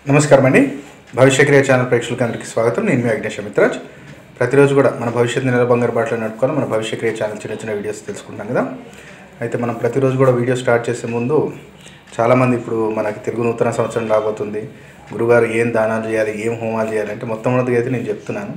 నమస్కారం అండి భవిష్య క్రియ ఛానల్ ప్రేక్షకులకి అందరికీ స్వాగతం నేను మీ అగ్నేష్ అమిత్రాజ్ ప్రతిరోజు కూడా మన భవిష్యత్తు నెల బంగారు బాటలో నడుపుకొని మన భవిష్య క్రియ ఛానల్ చిన్న చిన్న వీడియోస్ తెలుసుకుంటాం కదా అయితే మనం ప్రతిరోజు కూడా వీడియో స్టార్ట్ చేసే ముందు చాలామంది ఇప్పుడు మనకి తెలుగు నూతన సంవత్సరం రాబోతుంది గురుగారు ఏం దానాలు చేయాలి ఏం హోమాలు చేయాలి అంటే మొత్తం మొదటిగా అయితే నేను చెప్తున్నాను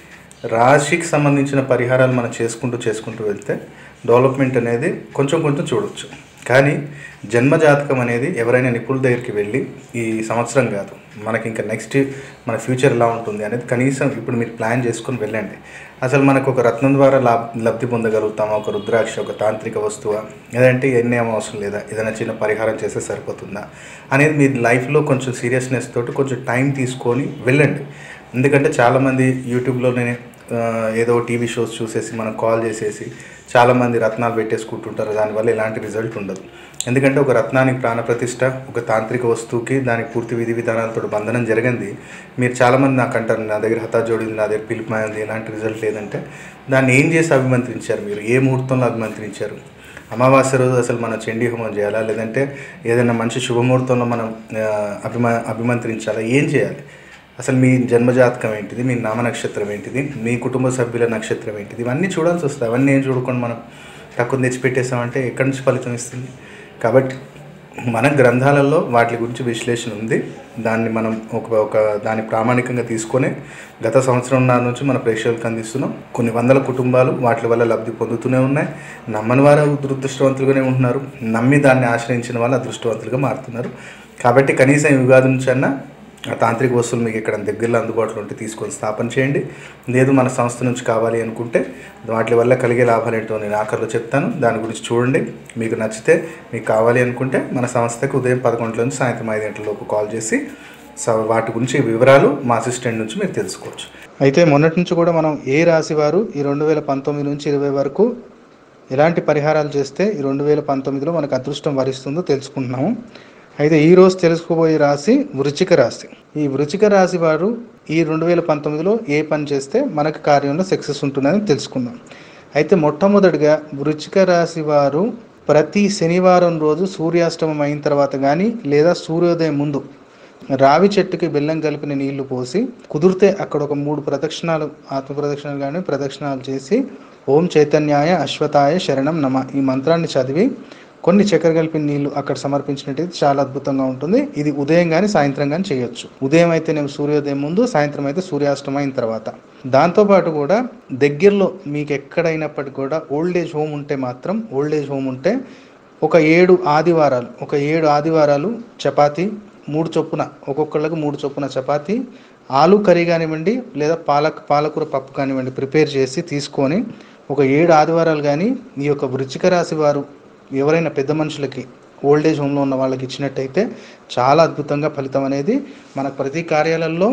రాశికి సంబంధించిన పరిహారాలు మనం చేసుకుంటూ చేసుకుంటూ వెళ్తే డెవలప్మెంట్ అనేది కొంచెం కొంచెం చూడొచ్చు కానీ జన్మజాతకం అనేది ఎవరైనా నిపుణుల దగ్గరికి వెళ్ళి ఈ సంవత్సరం కాదు మనకి ఇంకా నెక్స్ట్ మన ఫ్యూచర్ ఎలా ఉంటుంది అనేది కనీసం ఇప్పుడు మీరు ప్లాన్ చేసుకొని వెళ్ళండి అసలు మనకు ఒక రత్నం ద్వారా లాభ లబ్ధి పొందగలుగుతామా ఒక రుద్రాక్ష ఒక తాంత్రిక వస్తువా లేదంటే ఎన్ని ఏం అవసరం లేదా ఏదైనా చిన్న పరిహారం చేస్తే సరిపోతుందా అనేది మీ లైఫ్లో కొంచెం సీరియస్నెస్ తోటి కొంచెం టైం తీసుకొని వెళ్ళండి ఎందుకంటే చాలామంది యూట్యూబ్లోనే ఆ, ఏదో టీవీ షోస్ చూసేసి మనం కాల్ చేసేసి చాలామంది రత్నాలు పెట్టేసుకుంటుంటారు దానివల్ల ఎలాంటి రిజల్ట్ ఉండదు ఎందుకంటే ఒక రత్నానికి ప్రాణప్రతిష్ఠ ఒక తాంత్రిక వస్తువుకి దానికి పూర్తి విధి విధానాలతో బంధనం జరిగింది మీరు చాలామంది నాకు అంటారు నా దగ్గర హతా జోడింది నా దగ్గర పిలిపిమైంది ఎలాంటి రిజల్ట్ లేదంటే దాన్ని ఏం చేసి అభిమంత్రించారు మీరు ఏ ముహూర్తంలో అభిమంత్రించారు అమావాస్య రోజు అసలు మనం చండీ హోమం చేయాలా లేదంటే ఏదైనా మంచి శుభముహూర్తంలో మనం ఆ, అభిమ అభిమంత్రించాలా ఏం చేయాలి అసలు మీ జన్మజాతకం ఏంటిది మీ నామ నక్షత్రం ఏంటిది మీ కుటుంబ సభ్యుల నక్షత్రం ఏంటిది ఇవన్నీ చూడాల్సి వస్తుంది అవన్నీ ఏం చూడకుండా మనం తక్కువ తెచ్చిపెట్టేసామంటే ఎక్కడి నుంచి ఫలితం ఇస్తుంది కాబట్టి మన గ్రంథాలలో వాటి గురించి విశ్లేషణ ఉంది దాన్ని మనం ఒక ఒక దాన్ని ప్రామాణికంగా తీసుకొని గత సంవత్సరం నాటి నుంచి మన ప్రేక్షకులకు అందిస్తున్నాం కొన్ని వందల కుటుంబాలు వాటి వల్ల లబ్ధి పొందుతూనే ఉన్నాయి నమ్మని వారు దురదృష్టవంతులుగానే ఉంటున్నారు నమ్మి దాన్ని ఆశ్రయించిన వాళ్ళు అదృష్టవంతులుగా మారుతున్నారు కాబట్టి కనీసం ఈ ఉగాది నుంచి అన్నా ఆ తాంత్రిక వస్తువులు మీకు ఇక్కడ దగ్గరలో అందుబాటులో ఉంటే తీసుకొని స్థాపన చేయండి లేదు మన సంస్థ నుంచి కావాలి అనుకుంటే వాటి వల్ల కలిగే లాభాలు ఏంటో నేను ఆఖరిలో చెప్తాను దాని గురించి చూడండి మీకు నచ్చితే మీకు కావాలి అనుకుంటే మన సంస్థకి ఉదయం పదకొండుల నుంచి సాయంత్రం ఐదు గంటల లోపు కాల్ చేసి సో వాటి గురించి వివరాలు మా అసిస్టెంట్ నుంచి మీరు తెలుసుకోవచ్చు అయితే మొన్నటి నుంచి కూడా మనం ఏ రాశి వారు ఈ రెండు వేల పంతొమ్మిది నుంచి ఇరవై వరకు ఎలాంటి పరిహారాలు చేస్తే ఈ రెండు వేల పంతొమ్మిదిలో మనకు అదృష్టం వరిస్తుందో తెలుసుకుంటున్నాము అయితే ఈ రోజు తెలుసుకోబోయే రాశి వృచ్చిక రాశి ఈ వృచ్చిక రాశి వారు ఈ రెండు వేల పంతొమ్మిదిలో ఏ పని చేస్తే మనకు కార్యంలో సక్సెస్ ఉంటుందని తెలుసుకుందాం అయితే మొట్టమొదటిగా వృచ్చిక రాశి వారు ప్రతి శనివారం రోజు సూర్యాస్తమం అయిన తర్వాత కానీ లేదా సూర్యోదయం ముందు రావి చెట్టుకి బెల్లం కలిపిన నీళ్లు పోసి కుదిరితే అక్కడ ఒక మూడు ప్రదక్షిణాలు ఆత్మ ప్రదక్షిణాలు కానీ ప్రదక్షిణాలు చేసి ఓం చైతన్యాయ అశ్వతాయ శరణం నమ ఈ మంత్రాన్ని చదివి కొన్ని చక్కెర కలిపిన నీళ్లు అక్కడ సమర్పించినట్టయితే చాలా అద్భుతంగా ఉంటుంది ఇది ఉదయం కానీ సాయంత్రం కానీ చేయొచ్చు ఉదయం అయితేనేమో సూర్యోదయం ముందు సాయంత్రం అయితే సూర్యాస్తమం అయిన తర్వాత దాంతోపాటు కూడా దగ్గరలో మీకు ఎక్కడైనప్పటికీ కూడా ఓల్డ్ ఏజ్ హోమ్ ఉంటే మాత్రం ఓల్డ్ ఏజ్ హోమ్ ఉంటే ఒక ఏడు ఆదివారాలు ఒక ఏడు ఆదివారాలు చపాతీ మూడు చొప్పున ఒక్కొక్కళ్ళకి మూడు చొప్పున చపాతీ ఆలు కర్రీ కానివ్వండి లేదా పాలక్ పాలకూర పప్పు కానివ్వండి ప్రిపేర్ చేసి తీసుకొని ఒక ఏడు ఆదివారాలు కానీ ఈ యొక్క వృచ్చిక రాశి వారు ఎవరైనా పెద్ద మనుషులకి ఓల్డ్ ఏజ్ హోమ్లో ఉన్న వాళ్ళకి ఇచ్చినట్టయితే చాలా అద్భుతంగా ఫలితం అనేది మన ప్రతి కార్యాలయంలో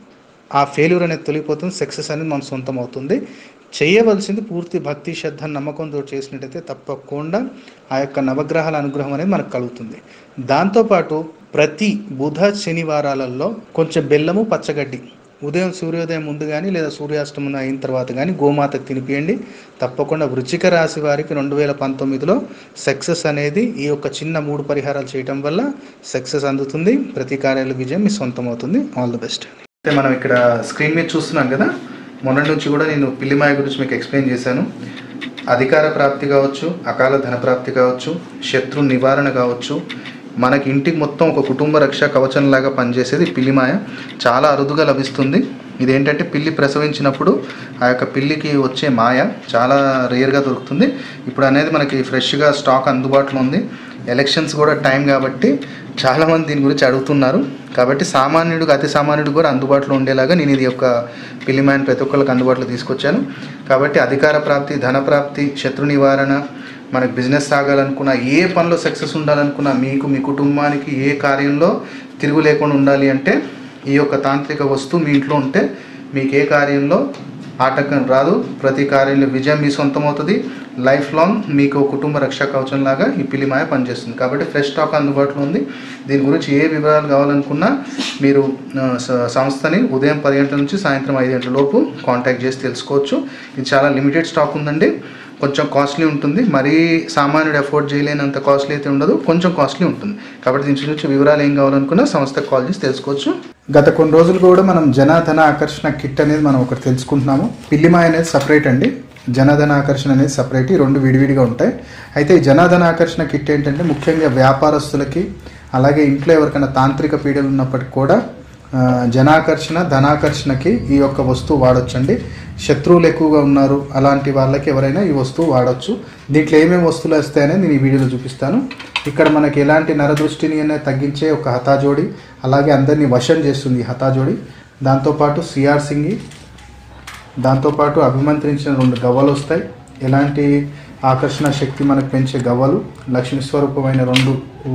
ఆ ఫెయిల్యూర్ అనేది తొలగిపోతుంది సక్సెస్ అనేది మన సొంతం అవుతుంది చేయవలసింది పూర్తి భక్తి శ్రద్ధ నమ్మకంతో చేసినట్టయితే తప్పకుండా ఆ యొక్క నవగ్రహాల అనుగ్రహం అనేది మనకు కలుగుతుంది దాంతోపాటు ప్రతి బుధ శనివారాలలో కొంచెం బెల్లము పచ్చగడ్డి ఉదయం సూర్యోదయం ముందు కానీ లేదా సూర్యాస్తమం అయిన తర్వాత కానీ గోమాతకు తినిపియండి తప్పకుండా వృచ్చిక రాశి వారికి రెండు వేల పంతొమ్మిదిలో సక్సెస్ అనేది ఈ యొక్క చిన్న మూడు పరిహారాలు చేయటం వల్ల సక్సెస్ అందుతుంది ప్రతి కార్యాల విజయం మీ సొంతం అవుతుంది ఆల్ ది బెస్ట్ అయితే మనం ఇక్కడ స్క్రీన్ మీద చూస్తున్నాం కదా మొన్నటి నుంచి కూడా నేను పిల్లిమాయ గురించి మీకు ఎక్స్ప్లెయిన్ చేశాను అధికార ప్రాప్తి కావచ్చు అకాల ధన ప్రాప్తి కావచ్చు శత్రు నివారణ కావచ్చు మనకి ఇంటికి మొత్తం ఒక కుటుంబ రక్ష కవచంలాగా పనిచేసేది పిల్లిమాయ చాలా అరుదుగా లభిస్తుంది ఇదేంటంటే పిల్లి ప్రసవించినప్పుడు ఆ యొక్క పిల్లికి వచ్చే మాయ చాలా రేర్గా దొరుకుతుంది ఇప్పుడు అనేది మనకి ఫ్రెష్గా స్టాక్ అందుబాటులో ఉంది ఎలక్షన్స్ కూడా టైం కాబట్టి చాలామంది దీని గురించి అడుగుతున్నారు కాబట్టి సామాన్యుడికి అతి సామాన్యుడు కూడా అందుబాటులో ఉండేలాగా నేను ఇది యొక్క పిల్లిమాయని ప్రతి ఒక్కరికి అందుబాటులో తీసుకొచ్చాను కాబట్టి అధికార ప్రాప్తి ధన ప్రాప్తి శత్రు నివారణ మనకు బిజినెస్ సాగాలనుకున్నా ఏ పనిలో సక్సెస్ ఉండాలనుకున్నా మీకు మీ కుటుంబానికి ఏ కార్యంలో తిరుగు లేకుండా ఉండాలి అంటే ఈ యొక్క తాంత్రిక వస్తువు మీ ఇంట్లో ఉంటే మీకు ఏ కార్యంలో ఆటంకం రాదు ప్రతి కార్యంలో విజయం మీ సొంతం అవుతుంది లైఫ్ లాంగ్ మీకు కుటుంబ రక్షా కవచం లాగా ఈ పిల్లిమాయ పనిచేస్తుంది కాబట్టి ఫ్రెష్ స్టాక్ అందుబాటులో ఉంది దీని గురించి ఏ వివరాలు కావాలనుకున్నా మీరు ఆ, స- సంస్థని ఉదయం పది గంటల నుంచి సాయంత్రం ఐదు గంటల లోపు కాంటాక్ట్ చేసి తెలుసుకోవచ్చు ఇది చాలా లిమిటెడ్ స్టాక్ ఉందండి కొంచెం కాస్ట్లీ ఉంటుంది మరీ సామాన్యుడు అఫోర్డ్ చేయలేనంత కాస్ట్లీ అయితే ఉండదు కొంచెం కాస్ట్లీ ఉంటుంది కాబట్టి దీని గురించి వివరాలు ఏం కావాలనుకున్నా సంస్థకు కాల్ చేసి తెలుసుకోవచ్చు గత కొన్ని రోజులు కూడా మనం జనధన ఆకర్షణ కిట్ అనేది మనం ఒకటి తెలుసుకుంటున్నాము పిల్లిమాయ అనేది సపరేట్ అండి జనధన ఆకర్షణ అనేది సపరేట్ ఈ రెండు విడివిడిగా ఉంటాయి అయితే ఈ జనధన ఆకర్షణ కిట్ ఏంటంటే ముఖ్యంగా వ్యాపారస్తులకి అలాగే ఇంట్లో ఎవరికైనా తాంత్రిక పీడలు ఉన్నప్పటికీ కూడా ఆ, జనాకర్షణ ధనాకర్షణకి ఈ యొక్క వస్తువు వాడొచ్చండి శత్రువులు ఎక్కువగా ఉన్నారు అలాంటి వాళ్ళకి ఎవరైనా ఈ వస్తువు వాడొచ్చు దీంట్లో ఏమేమి వస్తువులు వస్తాయని నేను ఈ వీడియోలో చూపిస్తాను ఇక్కడ మనకి ఎలాంటి నరదృష్టిని అనేది తగ్గించే ఒక హతాజోడి అలాగే అందరినీ వశం చేస్తుంది ఈ హతాజోడి దాంతోపాటు సిఆర్ సింగి దాంతోపాటు అభిమంత్రించిన రెండు గవ్వలు వస్తాయి ఎలాంటి ఆకర్షణ శక్తి మనకు పెంచే గవ్వలు లక్ష్మీ స్వరూపమైన రెండు ఊ,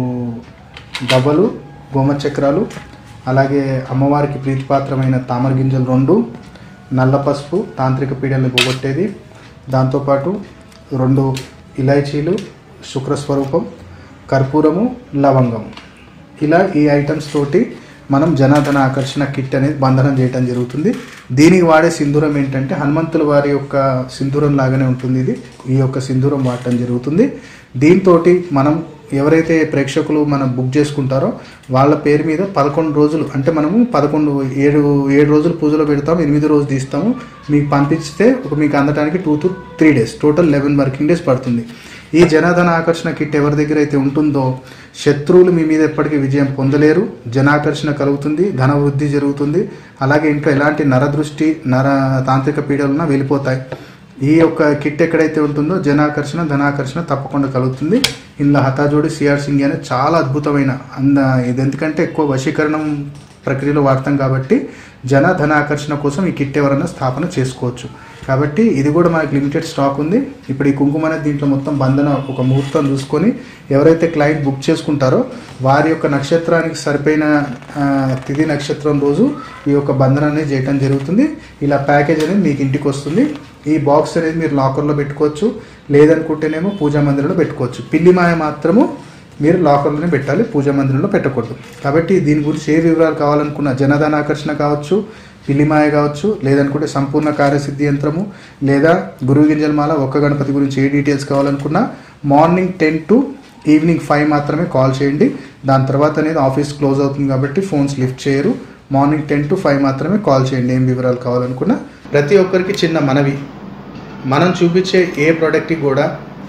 గవ్వలు గోమచక్రాలు అలాగే అమ్మవారికి ప్రీతిపాత్రమైన తామర గింజలు రెండు నల్ల పసుపు తాంత్రిక పీడల్ని పోగొట్టేది దాంతోపాటు రెండు ఇలాచీలు శుక్రస్వరూపం కర్పూరము లవంగం ఇలా ఈ ఐటమ్స్ తోటి మనం జనార్దన ఆకర్షణ కిట్ అనేది బంధనం చేయడం జరుగుతుంది దీనికి వాడే సింధూరం ఏంటంటే హనుమంతుల వారి యొక్క సింధూరం లాగానే ఉంటుంది ఇది ఈ యొక్క సింధూరం వాడటం జరుగుతుంది దీంతో మనం ఎవరైతే ప్రేక్షకులు మనం బుక్ చేసుకుంటారో వాళ్ళ పేరు మీద పదకొండు రోజులు అంటే మనము పదకొండు ఏడు ఏడు రోజులు పూజలో పెడతాము ఎనిమిది రోజులు తీస్తాము మీకు పంపిస్తే ఒక మీకు అందడానికి two to three days total eleven working days పడుతుంది ఈ జనాధన ఆకర్షణ కిట్ ఎవరి దగ్గర అయితే ఉంటుందో శత్రువులు మీ మీద ఎప్పటికీ విజయం పొందలేరు జనాకర్షణ కలుగుతుంది ధన వృద్ధి జరుగుతుంది అలాగే ఇంకా ఎలాంటి నరదృష్టి నర తాంత్రిక పీడలున్నా వెళ్ళిపోతాయి ఈ యొక్క కిట్ ఎక్కడైతే ఉంటుందో జనాకర్షణ ధనాకర్షణ తప్పకుండా కలుగుతుంది ఇందులో హతాజోడి సిఆర్ సింగ్ అనేది చాలా అద్భుతమైన అంద ఇది ఎందుకంటే ఎక్కువ వశీకరణం ప్రక్రియలో వాడతాం కాబట్టి జన ధనాకర్షణ కోసం ఈ కిట్ ఎవరైనా స్థాపన చేసుకోవచ్చు కాబట్టి ఇది కూడా మనకి లిమిటెడ్ స్టాక్ ఉంది ఇప్పుడు ఈ కుంకుమ అనేది దీంట్లో మొత్తం బంధన ఒక ముహూర్తం చూసుకొని ఎవరైతే క్లయింట్ బుక్ చేసుకుంటారో వారి యొక్క నక్షత్రానికి సరిపోయిన ఆ, తిథి నక్షత్రం రోజు ఈ యొక్క బంధన అనేది చేయడం జరుగుతుంది ఇలా ప్యాకేజ్ అనేది మీకు ఇంటికి వస్తుంది ఈ బాక్స్ అనేది మీరు లాకర్లో పెట్టుకోవచ్చు లేదనుకుంటేనేమో పూజా మందిరంలో పెట్టుకోవచ్చు పిల్లి మాయ మాత్రము మీరు లాకర్లోనే పెట్టాలి పూజా మందిరంలో పెట్టకూడదు కాబట్టి దీని గురించి ఏ వివరాలు కావాలనుకున్న జనధన ఆకర్షణ కావచ్చు పిల్లిమాయ కావచ్చు లేదనుకుంటే సంపూర్ణ కార్యసిద్ధి యంత్రము లేదా గురువు గింజలమాల ఒక్క గణపతి గురించి ఏ డీటెయిల్స్ కావాలనుకున్నా morning ten to evening five మాత్రమే కాల్ చేయండి దాని తర్వాత అనేది ఆఫీస్ క్లోజ్ అవుతుంది కాబట్టి ఫోన్స్ లిఫ్ట్ చేయరు మార్నింగ్ టెన్ టు ఫైవ్ మాత్రమే కాల్ చేయండి ఏం వివరాలు కావాలనుకున్నా ప్రతి ఒక్కరికి చిన్న మనవి మనం చూపించే ఏ ప్రోడక్ట్కి కూడా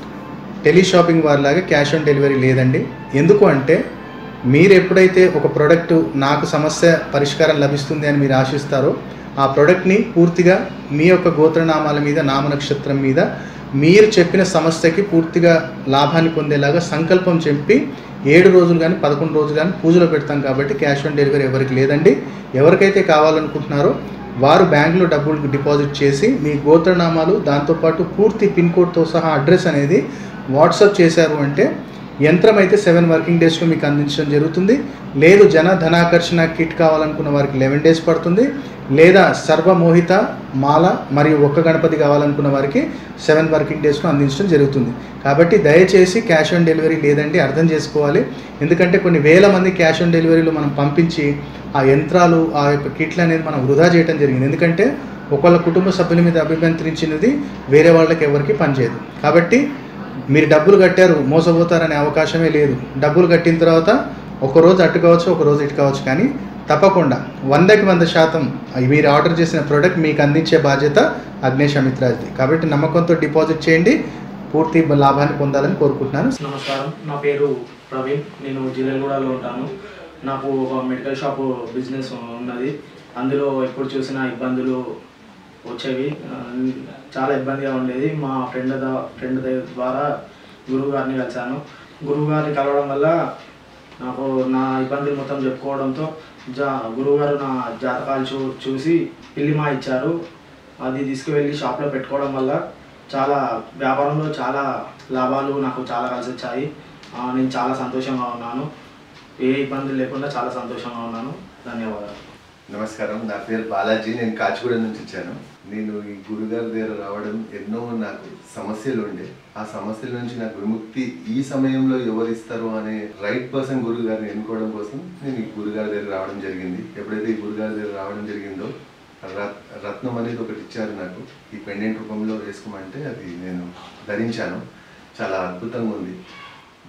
టెలి షాపింగ్ వారిలాగా క్యాష్ ఆన్ డెలివరీ లేదండి ఎందుకు అంటే మీరు ఎప్పుడైతే ఒక ప్రోడక్ట్ నాకు సమస్య పరిష్కారం లభిస్తుంది అని మీరు ఆశిస్తారో ఆ ప్రోడక్ట్ని పూర్తిగా మీ యొక్క గోత్రనామాల మీద నామ నక్షత్రం మీద మీరు చెప్పిన సమస్యకి పూర్తిగా లాభాన్ని పొందేలాగా సంకల్పం చెప్పి ఏడు రోజులు కానీ పదకొండు రోజులు కానీ పూజలో పెడతాం కాబట్టి క్యాష్ ఆన్ డెలివరీ ఎవరికి లేదండి ఎవరికైతే కావాలనుకుంటున్నారో వారు బ్యాంకులో డబ్బులు డిపాజిట్ చేసి మీ గోత్రనామాలు దాంతోపాటు పూర్తి పిన్ కోడ్తో సహా అడ్రస్ అనేది వాట్సాప్ చేశారు అంటే యంత్రం అయితే సెవెన్ వర్కింగ్ డేస్లో మీకు అందించడం జరుగుతుంది లేదు జన ధనాకర్షణ కిట్ కావాలనుకున్న వారికి లెవెన్ డేస్ పడుతుంది లేదా సర్వమోహిత మాల మరియు ఒక్క గణపతి కావాలనుకున్న వారికి సెవెన్ వర్కింగ్ డేస్లో అందించడం జరుగుతుంది కాబట్టి దయచేసి క్యాష్ ఆన్ డెలివరీ లేదండి అర్థం చేసుకోవాలి ఎందుకంటే కొన్ని వేల మంది క్యాష్ ఆన్ డెలివరీలో మనం పంపించి ఆ యంత్రాలు ఆ యొక్క కిట్లు అనేది మనం వృధా చేయడం జరిగింది ఎందుకంటే ఒకళ్ళ కుటుంబ సభ్యుల మీద అభిమంత్రించినది వేరే వాళ్ళకి ఎవరికి పనిచేయదు కాబట్టి మీరు డబ్బులు కట్టారు మోసపోతారనే అవకాశమే లేదు డబ్బులు కట్టిన తర్వాత ఒక రోజు అటు కావచ్చు ఒక రోజు ఇటు కావచ్చు కానీ తప్పకుండా వందకి వంద శాతం మీరు ఆర్డర్ చేసిన ప్రోడక్ట్ మీకు అందించే బాధ్యత అగ్నేష్ అమిత్రాజ్ది కాబట్టి నమ్మకంతో డిపాజిట్ చేయండి పూర్తి లాభాన్ని పొందాలని కోరుకుంటున్నాను నమస్కారం నా పేరు ప్రవీణ్ నేను జిల్లెగూడలో ఉంటాను నాకు ఒక మెడికల్ షాప్ బిజినెస్ ఉన్నది అందులో ఎప్పుడు చూసినా ఇబ్బందులు వచ్చేవి ఆ, చాలా ఇబ్బందిగా ఉండేది మా ఫ్రెండ్ ద- ఫ్రెండ్ ద- ద్వారా గురువు గారిని కలిశాను గురువు గారిని కలవడం వల్ల నాకు నా ఇబ్బందులు మొత్తం చెప్పుకోవడంతో జా గురువుగారు నా జాతకాలు చూ చూసి పిల్లిమా ఇచ్చారు అది తీసుకువెళ్ళి షాప్లో పెట్టుకోవడం వల్ల చాలా వ్యాపారంలో చాలా లాభాలు నాకు చాలా కలిసి వచ్చాయి ఆ, నేను చాలా సంతోషంగా ఉన్నాను ఏ ఇబ్బందులు లేకుండా చాలా సంతోషంగా ఉన్నాను ధన్యవాదాలు నమస్కారం నా పేరు బాలాజీ నేను కాచిగూడ నుంచి వచ్చాను నేను ఈ గురుగారి దగ్గర రావడం ఎన్నో నాకు సమస్యలు ఉండే ఆ సమస్యల నుంచి నాకు విముక్తి ఈ సమయంలో ఎవరు ఇస్తారు అనే రైట్ పర్సన్ గురువు గారిని ఎన్నుకోవడం కోసం నేను ఈ గురుగారి దగ్గర రావడం జరిగింది ఎప్పుడైతే ఈ గురుగారి దగ్గర రావడం జరిగిందో రత్ రత్నం అనేది ఒకటి ఇచ్చారు నాకు ఈ పెండెంట్ రూపంలో వేసుకోమంటే అది నేను ధరించాను చాలా అద్భుతంగా ఉంది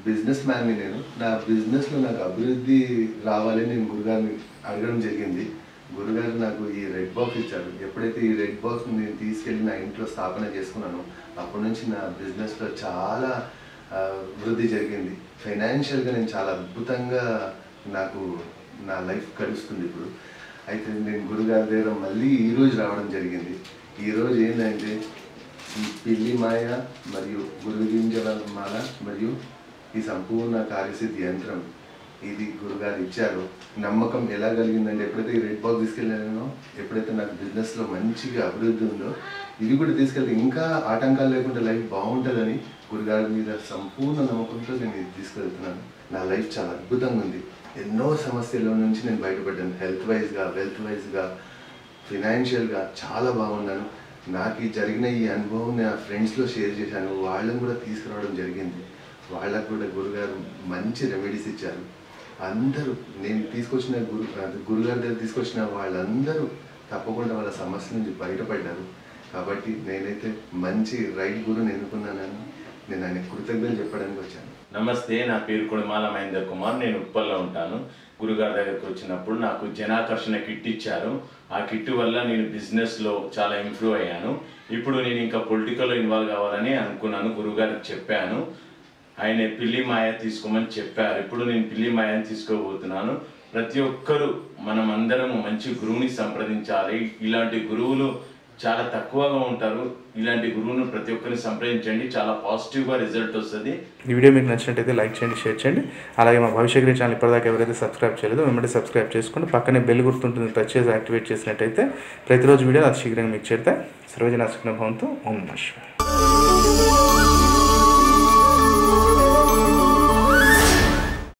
బిజినెస్ మ్యాన్ని నేను నా బిజినెస్లో నాకు అభివృద్ధి రావాలని నేను గురుగారిని అడగడం జరిగింది గురుగారు నాకు ఈ రెడ్ బాక్స్ ఇచ్చారు ఎప్పుడైతే ఈ రెడ్ బాక్స్ నేను తీసుకెళ్ళి నా ఇంట్లో స్థాపన చేసుకున్నానో అప్పటి నుంచి నా బిజినెస్లో చాలా ఆ, వృద్ధి జరిగింది ఫైనాన్షియల్గా నేను చాలా అద్భుతంగా నాకు నా లైఫ్ గడుస్తుంది ఇప్పుడు అయితే నేను గురుగారి దగ్గర మళ్ళీ ఈరోజు రావడం జరిగింది ఈరోజు ఏంటంటే ఈ పిల్లి మాయ మరియు గురుగింజల మాల మరియు ఈ సంపూర్ణ కార్యసిద్ధి యంత్రం ఇది గురుగారు ఇచ్చారు నమ్మకం ఎలా కలిగిందంటే ఎప్పుడైతే ఈ రెడ్ బాక్స్ తీసుకెళ్ళానో ఎప్పుడైతే నాకు బిజినెస్లో మంచిగా అభివృద్ధి ఉందో ఇవి కూడా తీసుకెళ్తే ఇంకా ఆటంకాలు లేకుండా లైఫ్ బాగుంటుందని గురుగారి మీద సంపూర్ణ నమ్మకంతో నేను ఇది తీసుకెళ్తున్నాను నా లైఫ్ చాలా అద్భుతంగా ఉంది ఎన్నో సమస్యల నుంచి నేను బయటపడ్డాను హెల్త్ వైజ్గా వెల్త్ వైజ్గా ఫినాన్షియల్గా చాలా బాగున్నాను నాకు ఈ జరిగిన ఈ అనుభవం నా ఫ్రెండ్స్లో షేర్ చేశాను వాళ్ళని కూడా తీసుకురావడం జరిగింది వాళ్ళకు కూడా గురుగారు మంచి రెమెడీస్ ఇచ్చారు అందరూ నేను తీసుకొచ్చిన గురు అది గురుగారి దగ్గర తీసుకొచ్చిన వాళ్ళందరూ తప్పకుండా వాళ్ళ సమస్య నుంచి బయటపడ్డారు కాబట్టి నేనైతే మంచి రైట్ గురుని ఎన్నుకున్నానని నేను ఆయన కృతజ్ఞతలు చెప్పడానికి వచ్చాను నమస్తే నా పేరు కొడిమాల మహేందర్ కుమార్ నేను ఉప్పల్లో ఉంటాను గురుగారి దగ్గరికి వచ్చినప్పుడు నాకు జనాకర్షణ కిట్ ఇచ్చారు ఆ కిట్ వల్ల నేను బిజినెస్లో చాలా ఇంప్రూవ్ అయ్యాను ఇప్పుడు నేను ఇంకా పొలిటికల్లో ఇన్వాల్వ్ కావాలని అనుకున్నాను గురుగారికి చెప్పాను ఆయన పిల్లి మాయ తీసుకోమని చెప్పారు ఇప్పుడు నేను పిల్లి మాయని తీసుకోబోతున్నాను ప్రతి ఒక్కరూ మనం అందరము మంచి గురువుని సంప్రదించాలి ఇలాంటి గురువులు చాలా తక్కువగా ఉంటారు ఇలాంటి గురువును ప్రతి ఒక్కరిని సంప్రదించండి చాలా పాజిటివ్గా రిజల్ట్ వస్తుంది ఈ వీడియో మీకు నచ్చినట్టయితే లైక్ చేయండి షేర్ చేయండి అలాగే మా భవిష్యత్ ఛానల్ ఇప్పటిదాకా ఎవరైతే సబ్స్క్రైబ్ చేయలేదో వెంబడి సబ్స్క్రైబ్ చేసుకుని పక్కనే బెల్ గుర్తుంటుంది టచ్ చేసి యాక్టివేట్ చేసినట్టయితే ప్రతిరోజు వీడియో అది శీఘ్రంగా మీకు చేరుతాయి సర్వజన సుఖ్న భవంతో ఓం నమః శివాయ